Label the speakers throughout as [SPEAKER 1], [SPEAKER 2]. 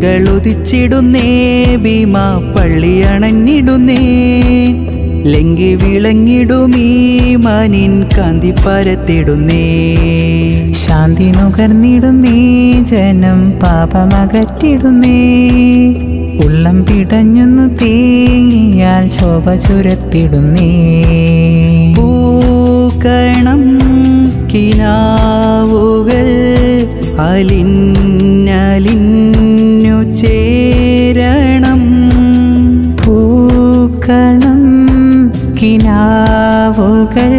[SPEAKER 1] തിങ്കളുദിച്ചിടുന്നേ ഭീമാ പള്ളി അണഞ്ഞിടുന്നേ ലങ്കി വിളങ്ങിടുമീ മനിൻ കാന്തി പരത്തിടുന്നേ
[SPEAKER 2] ശാന്തി നുകർന്നിടുന്നേ ജനം പാപമകറ്റിടുന്നേ ഉള്ളം പിടഞ്ഞൊന്നു തേങ്ങിയാൽ ശോഭ ചുരത്തിടുന്നേ
[SPEAKER 1] പൂക്കണം കിനാവുകൾ അലിഞ്ഞലിഞ്ഞു ചേരണം
[SPEAKER 2] പൂക്കണം കിനാവുകൾ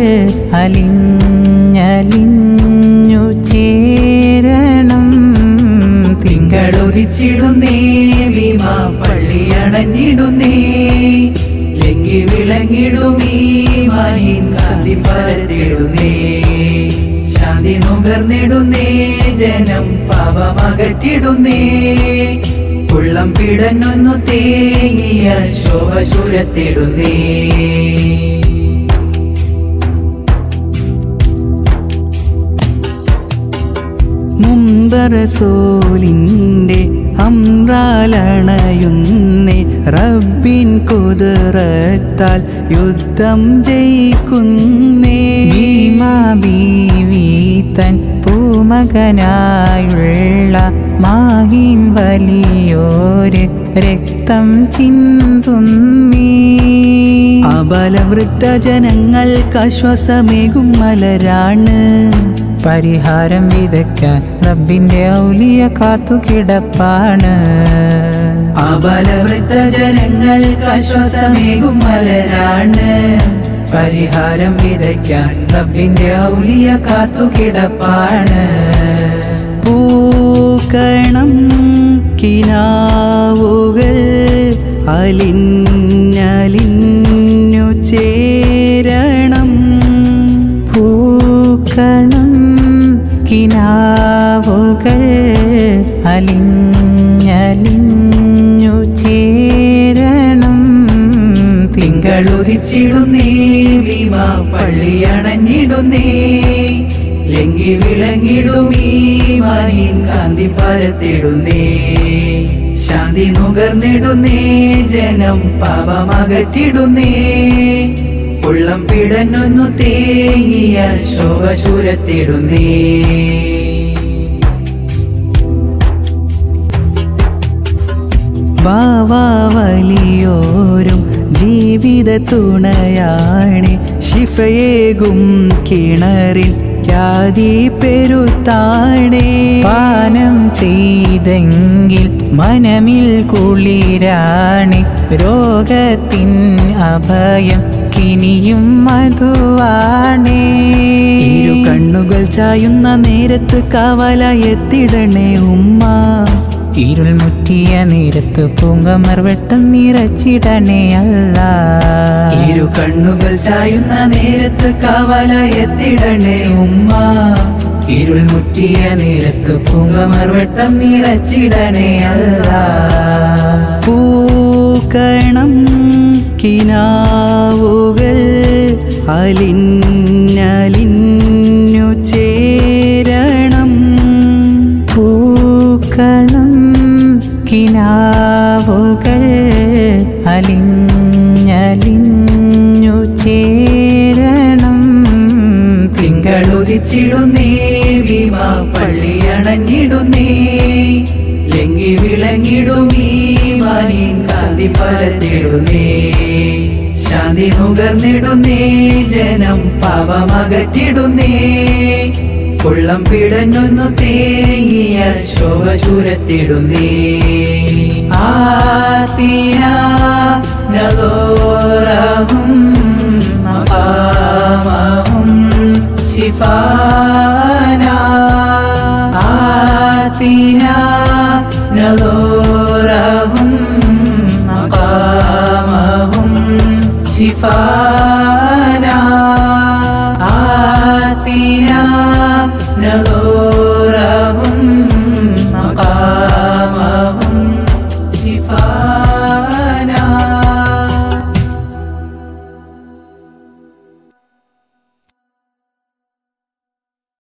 [SPEAKER 2] അലിഞ്ഞലിഞ്ഞു ചേരണം
[SPEAKER 1] തിങ്കളുദിച്ചിടുന്നേ ഭീമാ പള്ളി അണഞ്ഞിടുന്നേ ലങ്കി വിളങ്ങിടുമീ മനിൻ കാന്തി പരത്തിടുന്നേ ശാന്തി നുകർന്നിടുന്നേ ജനം പാപമകറ്റിടുന്നേ ഉള്ളം പിടഞ്ഞൊന്നു തേങ്ങിയ ശോഭ ചുരത്തിടുന്നേ മുമ്പറസോലിൻ്റെ അമ്രാലണയുന്നേ റബ്ബിൻ കുതിരത്താൽ യുദ്ധം ജയിക്കുന്നേ
[SPEAKER 2] ഭീമാ ബീവി തൻ പൂമകനായുള്ള മാഹിൻ വലിയോര് രക്തം ചിന്തുന്നീ
[SPEAKER 1] അബലവൃദ്ധ ജനങ്ങൾക്ക് ആശ്വാസമേകും മലരാണ്
[SPEAKER 2] പരിഹാരം വിതയ്ക്കാൻ റബ്ബിന്റെ ഔലിയ കാത്തുകിടപ്പാണ്
[SPEAKER 1] അബലവൃദ്ധ ജനങ്ങൾക്ക് ആശ്വാസമേകും മലരാണ് പരിഹാരം വിതയ്ക്കാൻ റബ്ബിന്റെ ഔലിയ കാത്തുകിടപ്പാണ് പൂക്കണം കിനാവുകൾ അലിഞ്ഞലിഞ്ഞു ചേരണം
[SPEAKER 2] പൂക്കണം കിനാവുകൾ അലിഞ്ഞലിഞ്ഞു ചേരണം
[SPEAKER 1] തിങ്കളുദിച്ചിടുന്നേ ഭീമാ പള്ളി അണഞ്ഞിടുന്നേ ലങ്കി വിളങ്ങിടുമീ മനിൻ കാന്തി പരത്തിടുന്നേ ശാന്തി നുകർന്നിടുന്നേ ജനം പാപമകറ്റിടുന്നേ ഉള്ളം പിടഞ്ഞൊന്നു തേങ്ങിയ ശോഭ ചുരത്തിടുന്നേ വലിയോരും ജീവിത തുണയാണ് ശിഫയേകും കിണറിൽ ഖ്യാതി പെരുത്താണേ
[SPEAKER 2] പാനം ചെയ്തെങ്കിൽ മനമിൽ കുളിരാണ് രോഗത്തിൻ അഭയം കിനിയും മധുവാണേ
[SPEAKER 1] ഇരു കണ്ണുകൾ ചായുന്ന നേരത്ത് കാവല എത്തിടണേ ഉമ്മ
[SPEAKER 2] ഇരുൾ മുറ്റിയ നേരത്ത് പൂങ്കമർ വെട്ടം നിറച്ചിടണേ അല്ല
[SPEAKER 1] ഇരു കണ്ണുകൾ ചായുന്ന നേരത്ത് കാവല എത്തിടണേ ഉമ്മ ഇരുൾ മുറ്റിയ നേരത്ത് പൂങ്കമർവട്ടം നിറച്ചിടണേ അല്ല പൂക്കണം കിനാവുകൾ അലിഞ്ഞലിഞ്ഞു ചേരണം
[SPEAKER 2] പൂക്കണം കിനാവുകൾ അലിഞ്ഞലിഞ്ഞു ചേരണം
[SPEAKER 1] തിങ്കളുദിച്ചിടുന്നേ ഭീമാ പള്ളി അണഞ്ഞിടുന്നേ ലങ്കി വിളങ്ങിടുമീ മാനിൻ കാന്തി പരത്തിടുന്നേ ശാന്തി നുകർന്നിടുന്നേ ജനം പാപമകറ്റിടുന്നേ ഉള്ളം പിടഞ്ഞൊന്നു തേങ്ങിയ ശോഭ ചുരത്തിടുന്നേ ആത്തിന നദോറഹും മഖാമഹും ശിഫാന آتنا نذورهم مقامهم شفانا آتنا نذورهم